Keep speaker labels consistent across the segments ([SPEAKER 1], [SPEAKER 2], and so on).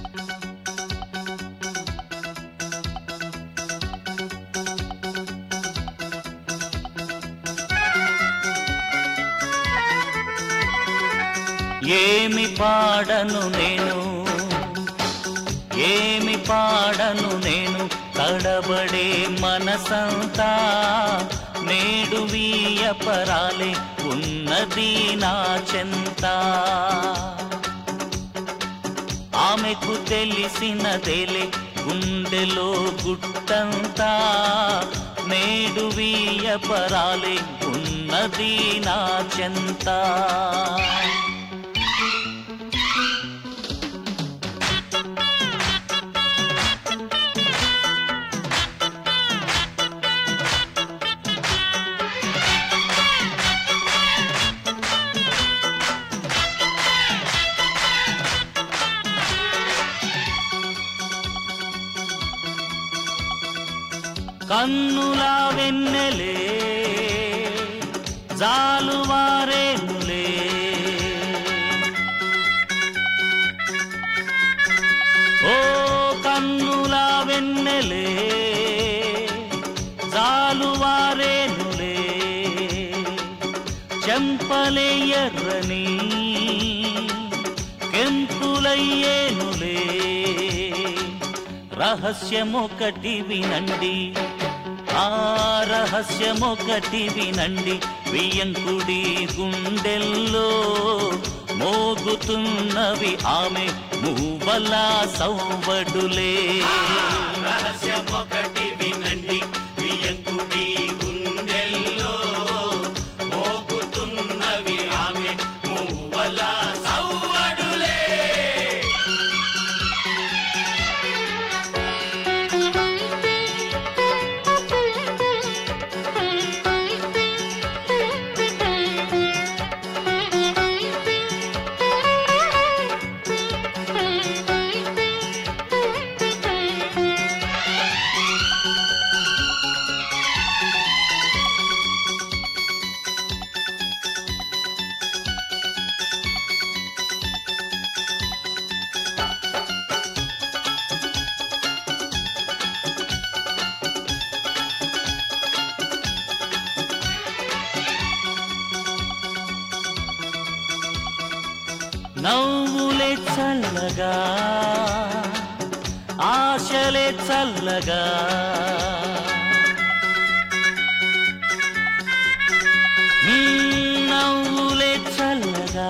[SPEAKER 1] ఏమి పాడను నేను ఏమి పాడను నేను తడబడే మనసంతా నేడు వీయపరాలే ఉన్నది నా చెంత ఆమెకు తెలిసినదేలే గుండెలో గుట్టంతా నేడు వీయపరాలే ఉన్నది నా చెంత కన్నుల వెన్నెలే జాలువారేనులే ఓ కన్నుల వెన్నెలే జాలువారేనులే చెంపలే ఎర్రని కెంపులయ్యేనులే రహస్యమొకటి వినండి ఆ రహస్యమొకటి వినండి వియంకుడి గుండెల్లో మోగుతున్నవి ఆమె మూవల సౌవడులే
[SPEAKER 2] రహస్యమొకటి వినండి వియంకుడి గుండెల్లో మోగుతున్నవి ఆమె మూవల సవ్వడులే
[SPEAKER 1] నవ్వులే చల్లగా ఆశలే చల్లగా నీ నవ్వులే చల్లగా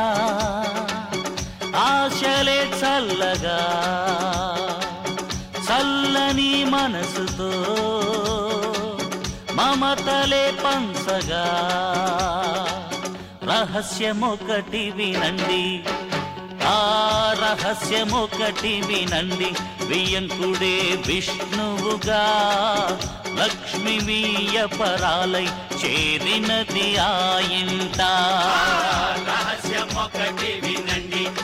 [SPEAKER 1] ఆశలే చల్లగా చల్లని మనసుతో మమతలే పంచగా రహస్యమొకటి వినండి ఆ రహస్యమొకటి వినండి వియంకుడే విష్ణువుగా లక్ష్మి వీయపరాలై చేరినది ఆ ఇంట
[SPEAKER 2] రహస్యమొకటి వినండి